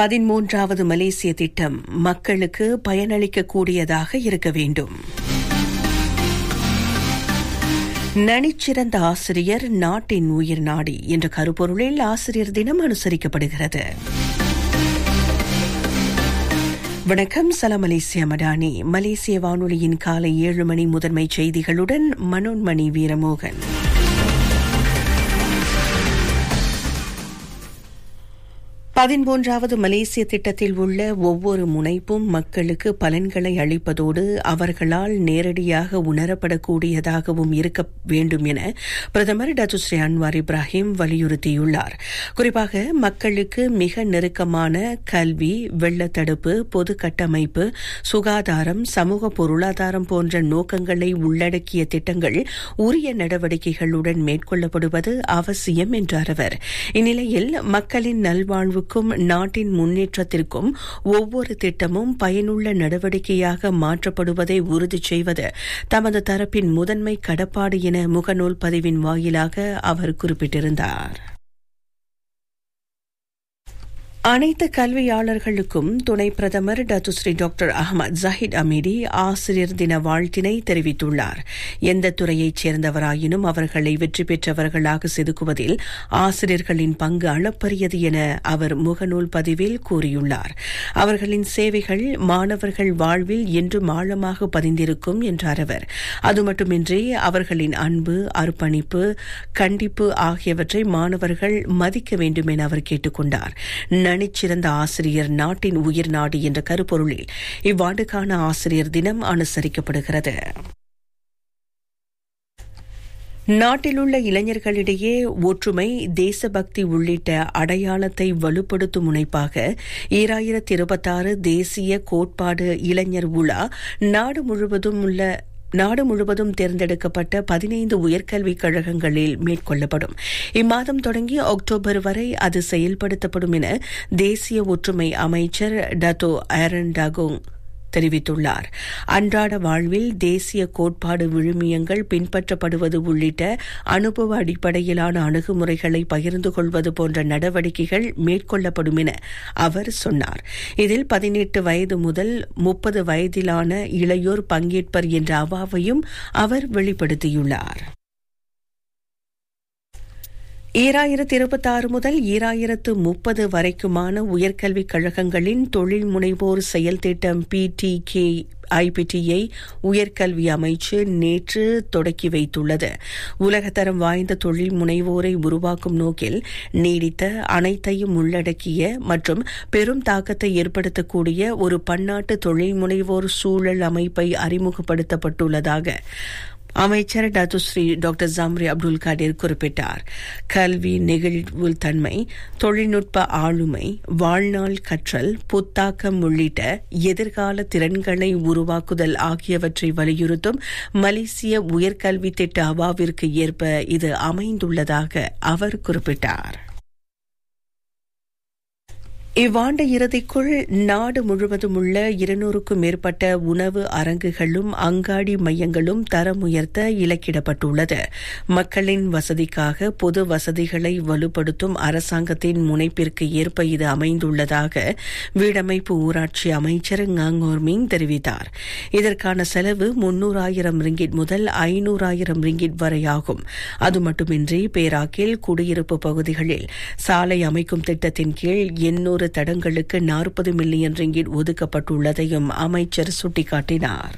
பதிமூன்றாவது மலேசிய திட்டம் மக்களுக்கு பயனளிக்கக்கூடியதாக இருக்க வேண்டும் நனிச்சிறந்த ஆசிரியர் நாட்டின் உயிர் நாடி என்ற கருப்பொருளில் ஆசிரியர் தினம் அனுசரிக்கப்படுகிறது வணக்கம் சலாம் மலேசிய மடானி மலேசிய வானொலியின் காலை ஏழு மணி முதன்மை செய்திகளுடன் மனோன்மணி வீரமோகன் பதிமூன்றாவது மலேசிய திட்டத்தில் உள்ள ஒவ்வொரு முனைப்பும் மக்களுக்கு பலன்களை அளிப்பதோடு அவர்களால் நேரடியாக உணரப்படக்கூடியதாகவும் இருக்க வேண்டும் என பிரதமர் டாக்டர் ஸ்ரீ அன்வார் இப்ராஹிம் வலியுறுத்தியுள்ளார் குறிப்பாக மக்களுக்கு மிக நெருக்கமான கல்வி வெள்ளத்தடுப்பு பொது கட்டமைப்பு சுகாதாரம் சமூக பொருளாதாரம் போன்ற நோக்கங்களை உள்ளடக்கிய திட்டங்கள் உரிய நடவடிக்கைகளுடன் மேற்கொள்ளப்படுவது அவசியம் என்றார் அவர் இந்நிலையில் மக்களின் நல்வாழ்வு வாழ்வுக்கும் நாட்டின் முன்னேற்றத்திற்கும் ஒவ்வொரு திட்டமும் பயனுள்ள நடவடிக்கையாக மாற்றப்படுவதை உறுதி செய்வது தமது தரப்பின் முதன்மை கடப்பாடு என முகநூல் பதிவின் வாயிலாக அவர் குறிப்பிட்டிருந்தார் அனைத்து கல்வியாளர்களுக்கும் துணை பிரதமர் Datuk Seri doctor Ahmad Zahid Hamidi ஆசிரியர் தின வாழ்த்தினை தெரிவித்துள்ளார் எந்த துறையைச் சேர்ந்தவராயினும் அவர்களை வெற்றி பெற்றவர்களாக செதுக்குவதில் ஆசிரியர்களின் பங்கு அளப்பரியது என அவர் முகநூல் பதிவில் கூறியுள்ளார் அவர்களின் சேவைகள் மாணவர்கள் வாழ்வில் என்றும் ஆழமாக பதிந்திருக்கும் என்றார் அவர் அது மட்டுமின்றி அவர்களின் அன்பு அர்ப்பணிப்பு கண்டிப்பு ஆகியவற்றை மாணவர்கள் மதிக்க வேண்டும் என அவர் கேட்டுக் கொண்டார் நனிச்சிறந்த ஆசிரியர் நாட்டின் உயிர் நாடு என்ற கருப்பொருளில் இவ்வாண்டுக்கான ஆசிரியர் தினம் அனுசரிக்கப்படுகிறது நாட்டிலுள்ள இளைஞர்களிடையே ஒற்றுமை தேசபக்தி உள்ளிட்ட அடையாளத்தை வலுப்படுத்தும் முனைப்பாக ஈராயிரத்தி இருபத்தாறு தேசிய கோட்பாடு இளைஞர் உலா நாடு முழுவதும் உள்ள நாடு முழுவதும் தேர்ந்தெடுக்கப்பட்ட பதினைந்து உயர்கல்விக் கழகங்களில் மேற்கொள்ளப்படும் இம்மாதம் தொடங்கி அக்டோபர் வரை அது செயல்படுத்தப்படும் என தேசிய ஒற்றுமை அமைச்சர் டத்தோ ஆரன் டாகோங் தெரிவித்துள்ளார் அன்றாட வாழ்வில் தேசிய கோட்பாடு விழுமியங்கள் பின்பற்றப்படுவது உள்ளிட்ட அனுபவ அடிப்படையிலான அணுகுமுறைகளை பகிர்ந்து கொள்வது போன்ற நடவடிக்கைகள் மேற்கொள்ளப்படும் என அவர் சொன்னார் இதில் பதினெட்டு வயது முதல் முப்பது வயதிலான இளையோர் பங்கேற்பர் என்ற அவாவையும் அவர் வெளிப்படுத்தியுள்ளார் ஈராயிரத்து இருபத்தாறு முதல் ஈராயிரத்து முப்பது வரைக்குமான உயர்கல்விக் கழகங்களின் தொழில் முனைவோர் செயல் திட்டம் பி டி கே ஐபிடியை உயர்கல்வி அமைச்சு நேற்று தொடக்கி வைத்துள்ளது உலகத்தரம் வாய்ந்த தொழில் முனைவோரை உருவாக்கும் நோக்கில் நீடித்த அனைத்தையும் உள்ளடக்கிய மற்றும் பெரும் தாக்கத்தை ஏற்படுத்தக்கூடிய ஒரு பன்னாட்டு தொழில் முனைவோர் சூழல் அமைப்பை அறிமுகப்படுத்தப்பட்டுள்ளதாக அமைச்சர் Datuk Seri doctor Zambry Abdul Kadir குறிப்பிட்டார் கல்வி நெகிழ்வு தன்மை தொழில்நுட்ப ஆளுமை வாழ்நாள் கற்றல் புத்தாக்கம் உள்ளிட்ட எதிர்கால திறன்களை உருவாக்குதல் ஆகியவற்றை வலியுறுத்தும் மலேசிய உயர்கல்வி திட்ட அவாவிற்கு ஏற்ப இது அமைந்துள்ளதாக அவர் குறிப்பிட்டார் இவ்வாண்டு இறுதிக்குள் நாடு முழுவதும் உள்ள இருநூறுக்கும் மேற்பட்ட உணவு அரங்குகளும் அங்காடி மையங்களும் தரம் உயர்த்த இலக்கிடப்பட்டுள்ளது மக்களின் வசதிக்காக பொது வசதிகளை வலுப்படுத்தும் அரசாங்கத்தின் முனைப்பிற்கு ஏற்ப இது அமைந்துள்ளதாக வீடமைப்பு ஊராட்சி அமைச்சர் ngaங்கோர்மிங் தெரிவித்தார் இதற்கான செலவு முன்னூறாயிரம் ரிங்கிட் முதல் ஐநூறாயிரம் ரிங்கிட் வரை ஆகும் அது மட்டுமின்றி பேராக்கில் குடியிருப்பு பகுதிகளில் சாலை அமைக்கும் திட்டத்தின் கீழ் எண்ணூறு நூறு தடங்களுக்கு நாற்பது மில்லியன் ரிங்கிட் ஒதுக்கப்பட்டுள்ளதையும் அமைச்சர் சுட்டிக்காட்டினார்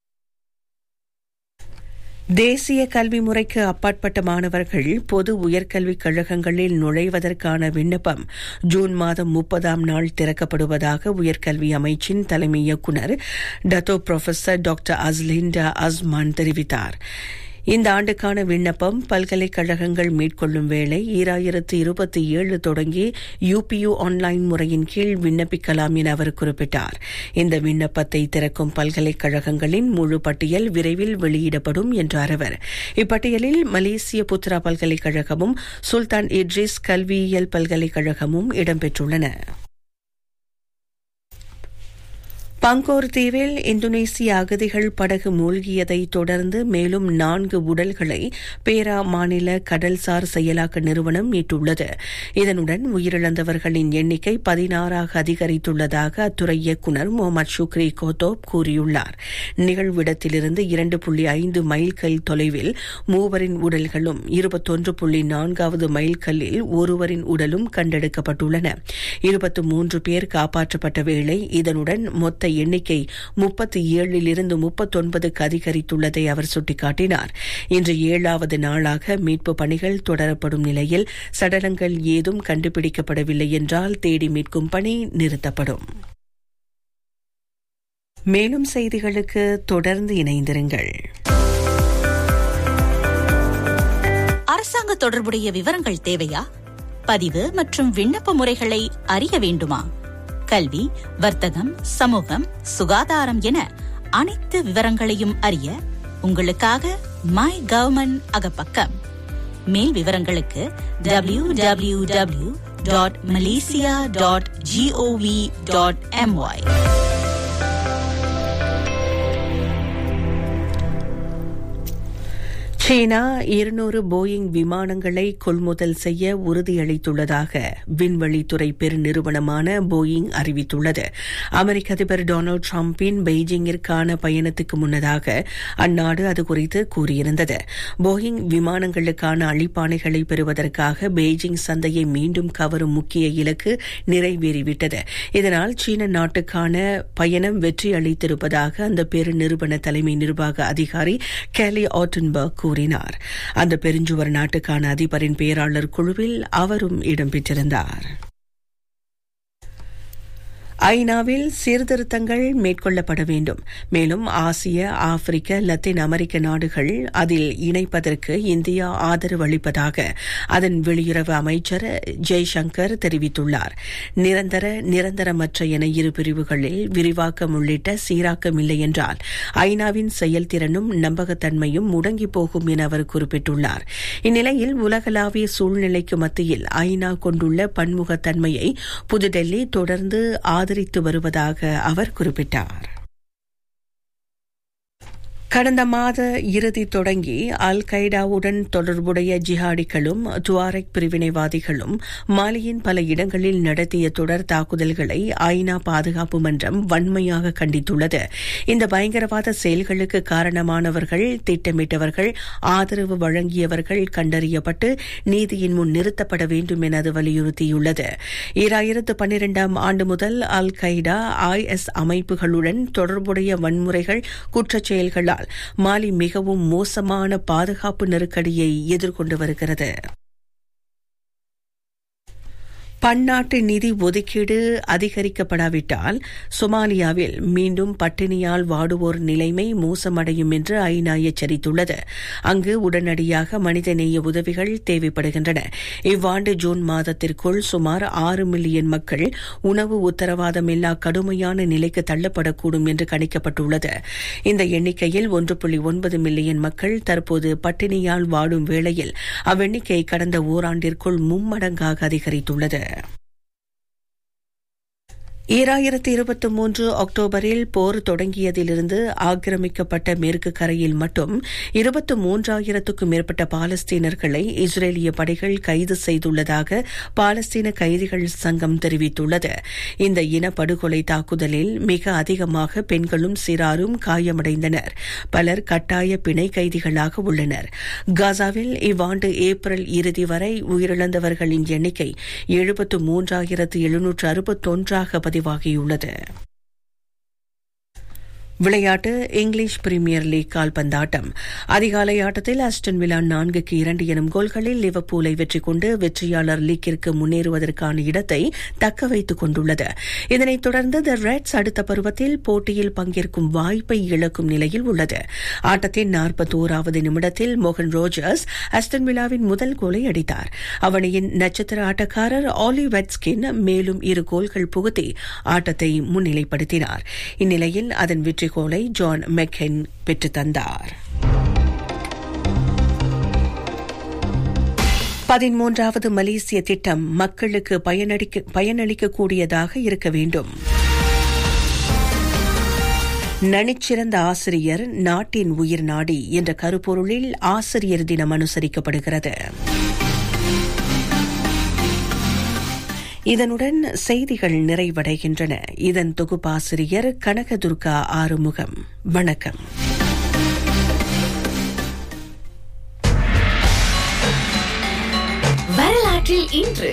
தேசிய கல்வி முறைக்கு அப்பாற்பட்ட மாணவர்கள் பொது உயர்கல்விக் கழகங்களில் நுழைவதற்கான விண்ணப்பம் ஜூன் மாதம் முப்பதாம் நாள் திறக்கப்படுவதாக உயர்கல்வி அமைச்சின் தலைமை இயக்குநர் Dato professor doctor Azlinda Azman தெரிவித்தார் இந்த ஆண்டுக்கான விண்ணப்பம் பல்கலைக்கழகங்கள் மேற்கொள்ளும் வேளை ஈராயிரத்து இருபத்தி ஏழு தொடங்கி யுபியு ஆன்லைன் முறையின் கீழ் விண்ணப்பிக்கலாம் என அவர் குறிப்பிட்டார் இந்த விண்ணப்பத்தை திறக்கும் பல்கலைக்கழகங்களின் முழு பட்டியல் விரைவில் வெளியிடப்படும் என்றார் அவர் இப்பட்டியலில் மலேசிய புத்ரா பல்கலைக்கழகமும் சுல்தான் இட்ரிஸ் கல்வியியல் பல்கலைக்கழகமும் இடம்பெற்றுள்ளன பங்கோர் தீவில் இந்தோனேசிய அகதிகள் படகு மூழ்கியதை தொடர்ந்து மேலும் நான்கு உடல்களை பேரா மாநில கடல்சார் செயலாக்க நிறுவனம் மீட்டுள்ளது இதனுடன் உயிரிழந்தவர்களின் எண்ணிக்கை பதினாறாக அதிகரித்துள்ளதாக அத்துறை இயக்குநர் முகமது ஷுக்ரி கோத்தோப் கூறியுள்ளார் நிகழ்விடத்திலிருந்து இரண்டு புள்ளி ஐந்து மைல்கல் தொலைவில் மூவரின் உடல்களும் இருபத்தொன்று புள்ளி நான்காவது மைல்கல்லில் ஒருவரின் உடலும் கண்டெடுக்கப்பட்டுள்ளன இருபத்து மூன்று பேர் காப்பாற்றப்பட்ட வேளை இதனுடன் மொத்த எண்ணிக்கை முப்பத்தி ஏழிலிருந்து முப்பத்தொன்பதுக்கு அதிகரித்துள்ளதை அவர் சுட்டிக்காட்டினார் இன்று ஏழாவது நாளாக மீட்பு பணிகள் தொடரப்படும் நிலையில் சடலங்கள் ஏதும் கண்டுபிடிக்கப்படவில்லை என்றால் தேடி மீட்கும் பணி நிறுத்தப்படும் மேலும் செய்திகளுக்கு தொடர்ந்து இணைந்திருங்கள் அரசாங்க தொடர்புடைய விவரங்கள் தேவையா பதிவு மற்றும் விண்ணப்ப முறைகளை அறிய வேண்டுமா கல்வி வர்த்தகம் சமூகம் சுகாதாரம் என அனைத்து விவரங்களையும் அறிய உங்களுக்காக மை கவர்மெண்ட் அகப்பக்கம் மேல் விவரங்களுக்கு W W W dot Malaysia dot GOV dot MY சீனா இருநூறு போயிங் விமானங்களை கொள்முதல் செய்ய உறுதியளித்துள்ளதாக விண்வெளித்துறை பெருநிறுவனமான போயிங் அறிவித்துள்ளது அமெரிக்க அதிபர் டொனால்டு டிரம்பின் பெய்ஜிங்கிற்கான பயணத்துக்கு முன்னதாக அந்நாடு அது குறித்து கூறியிருந்தது போயிங் விமானங்களுக்கான அளிப்பானைகளை பெறுவதற்காக பெய்ஜிங் சந்தையை மீண்டும் கவரும் முக்கிய இலக்கு நிறைவேறிவிட்டது இதனால் சீன நாட்டுக்கான பயணம் வெற்றி அளித்திருப்பதாக அந்த பெருநிறுவன தலைமை நிர்வாக அதிகாரி கேலி ஆட்டன்பர்க் கூறினார் அந்த பெருஞ்சுவர் நாட்டுக்கான அதிபரின் பேராளர் குழுவில் அவரும் இடம்பெற்றிருந்தார் ஐநாவில் சீர்திருத்தங்கள் மேற்கொள்ளப்பட வேண்டும் மேலும் ஆசிய ஆப்பிரிக்க லத்தீன் அமெரிக்க நாடுகள் அதில் இணைப்பதற்கு இந்தியா ஆதரவு அளிப்பதாக அதன் வெளியுறவு அமைச்சர் ஜெய்சங்கர் தெரிவித்துள்ளார் நிரந்தர நிரந்தரமற்ற என இரு பிரிவுகளில் விரிவாக்கம் உள்ளிட்ட சீராக்கம் இல்லை என்றால் ஐநாவின் செயல்திறனும் நம்பகத்தன்மையும் முடங்கி போகும் என அவர் குறிப்பிட்டுள்ளார் இந்நிலையில் உலகளாவிய சூழ்நிலைக்கு மத்தியில் ஐநா கொண்டுள்ள பன்முகத்தன்மையை புதுடெல்லி தொடர்ந்து ஆதரித்து வருவதாக அவர் குறிப்பிட்டார் கடந்த மாத இறுதி தொடங்கி அல் கைடாவுடன் தொடர்புடைய ஜிஹாடிகளும் துவாரெக் பிரிவினைவாதிகளும் மாலியின் பல இடங்களில் நடத்திய தொடர் தாக்குதல்களை ஐநா பாதுகாப்பு மன்றம் வன்மையாக கண்டித்துள்ளது இந்த பயங்கரவாத செயல்களுக்கு காரணமானவர்கள் திட்டமிட்டவர்கள் ஆதரவு வழங்கியவர்கள் கண்டறியப்பட்டு நீதியின் முன் நிறுத்தப்பட வேண்டும் என அது வலியுறுத்தியுள்ளது ஈராயிரத்து பன்னிரண்டாம் ஆண்டு முதல் அல் கைடா ஐஎஸ் அமைப்புகளுடன் தொடர்புடைய வன்முறைகள் குற்றச் செயல்களால் மாலி மிகவும் மோசமான பாதுகாப்பு நெருக்கடியை எதிர்கொண்டு வருகிறது பன்னாட்டு நிதி ஒதுக்கீடு அதிகரிக்கப்படாவிட்டால் சொமாலியாவில் மீண்டும் பட்டினியால் வாடுவோர் நிலைமை மோசமடையும் என்று ஐநா எச்சரித்துள்ளது அங்கு உடனடியாக மனிதநேய உதவிகள் தேவைப்படுகின்றன இவ்வாண்டு ஜூன் மாதத்திற்குள் சுமார் ஆறு மில்லியன் மக்கள் உணவு உத்தரவாதமில்லா கடுமையான நிலைக்கு தள்ளப்படக்கூடும் என்று கணிக்கப்பட்டுள்ளது இந்த எண்ணிக்கையில் ஒன்று புள்ளி ஒன்பது மில்லியன் மக்கள் தற்போது பட்டினியால் வாடும் வேளையில் அவ்வெண்ணிக்கை கடந்த ஓராண்டிற்குள் மும்மடங்காக அதிகரித்துள்ளது ஈராயிரத்தி இருபத்தி மூன்று அக்டோபரில் போர் தொடங்கியதிலிருந்து ஆக்கிரமிக்கப்பட்ட மேற்கு கரையில் மட்டும் இருபத்தி மூன்றாயிரத்துக்கும் மேற்பட்ட பாலஸ்தீனர்களை இஸ்ரேலிய படைகள் கைது செய்துள்ளதாக பாலஸ்தீன கைதிகள் சங்கம் தெரிவித்துள்ளது இந்த இனப்படுகொலை தாக்குதலில் மிக அதிகமாக பெண்களும் சிறாரும் காயமடைந்தனர் பலர் கட்டாய பிணை கைதிகளாக உள்ளனர் காசாவில் இவ்வாண்டு ஏப்ரல் இறுதி வரை உயிரிழந்தவர்களின் எண்ணிக்கை எழுபத்து மூன்றாயிரத்து எழுநூற்று அறுபத்தொன்றாக பதிவு பதிவாகியுள்ளது விளையாட்டு இங்கிலீஷ் பிரீமியர் லீக் கால்பந்தாட்டம் அதிகாலை ஆட்டத்தில் அஸ்டன் விழா நான்குக்கு இரண்டு எனும் கோல்களில் லிவர்பூலை வெற்றி கொண்டு வெற்றியாளர் லீக்கிற்கு முன்னேறுவதற்கான இடத்தை தக்க வைத்துக் கொண்டுள்ளது இதனைத் தொடர்ந்து த ரெட்ஸ் அடுத்த பருவத்தில் போட்டியில் பங்கேற்கும் வாய்ப்பை இழக்கும் நிலையில் உள்ளது ஆட்டத்தின் நாற்பத்தோராவது நிமிடத்தில் மோகன் ரோஜர்ஸ் அஸ்டன் விழாவின் முதல் கோலை அடித்தார் அவனியின் நட்சத்திர ஆட்டக்காரர் ஆலி வெட்ஸ்கின் மேலும் இரு கோல்கள் புகுத்தி ஆட்டத்தை முன்னிலைப்படுத்தினார் இந்நிலையில் அதன் வெற்றி கோலை ஜான் மெக்கென் பெற்றுத் தந்தார் பதிமூன்றாவது மலேசிய திட்டம் மக்களுக்கு பயனளிக்கக்கூடியதாக இருக்க வேண்டும் நனிச்சிறந்த ஆசிரியர் நாட்டின் உயிர் நாடி என்ற கருப்பொருளில் ஆசிரியர் தினம் அனுசரிக்கப்படுகிறது இதனுடன் செய்திகள் நிறைவடைகின்றன இதன் தொகுப்பாசிரியர் கனகதுர்கா ஆறுமுகம் வணக்கம் வரலாற்றில் இன்று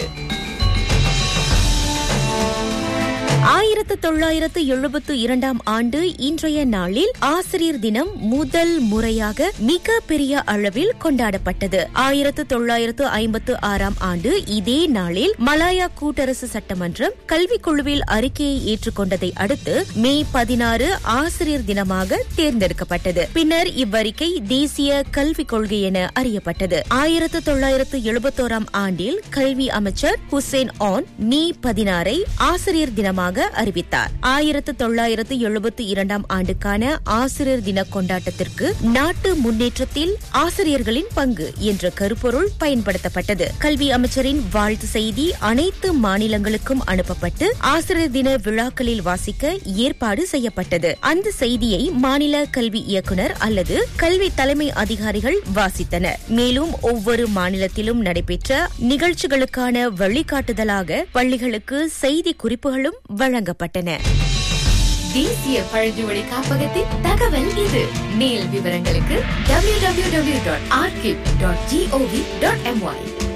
ஆயிரத்து தொள்ளாயிரத்து எழுபத்து இரண்டாம் ஆண்டு இன்றைய நாளில் ஆசிரியர் தினம் முதல் முறையாக மிக பெரிய அளவில் கொண்டாடப்பட்டது ஆயிரத்து தொள்ளாயிரத்து ஐம்பத்து ஆறாம் ஆண்டு இதே நாளில் மலாயா கூட்டரசு சட்டமன்றம் கல்விக் குழுவில் அறிக்கையை ஏற்றுக்கொண்டதை அடுத்து மே பதினாறு ஆசிரியர் தினமாக தேர்ந்தெடுக்கப்பட்டது பின்னர் இவ்வறிக்கை தேசிய கல்விக் கொள்கை என அறியப்பட்டது ஆயிரத்து தொள்ளாயிரத்து எழுபத்தோராம் ஆண்டில் கல்வி அமைச்சர் ஹுசேன் ஆன் மே பதினாறை ஆசிரியர் தினமாக அறிவித்தார் ஆயிரத்து தொள்ளாயிரத்து எழுபத்தி இரண்டாம் ஆண்டுக்கான ஆசிரியர் தின கொண்டாட்டத்திற்கு நாட்டு முன்னேற்றத்தில் ஆசிரியர்களின் பங்கு என்ற கருப்பொருள் பயன்படுத்தப்பட்டது கல்வி அமைச்சரின் வாழ்த்து செய்தி அனைத்து மாநிலங்களுக்கும் அனுப்பப்பட்டு ஆசிரியர் தின விழாக்களில் வாசிக்க ஏற்பாடு செய்யப்பட்டது அந்த செய்தியை மாநில கல்வி இயக்குனர் அல்லது கல்வி தலைமை அதிகாரிகள் வாசித்தனர் மேலும் ஒவ்வொரு மாநிலத்திலும் நடைபெற்ற நிகழ்ச்சிகளுக்கான வழிகாட்டுதலாக பள்ளிகளுக்கு செய்தி குறிப்புகளும் வழங்கப்பட்டன தேசிய பழங்குடி காப்பகத்தின் தகவல் இது மேல் விவரங்களுக்கு www.archive.gov.my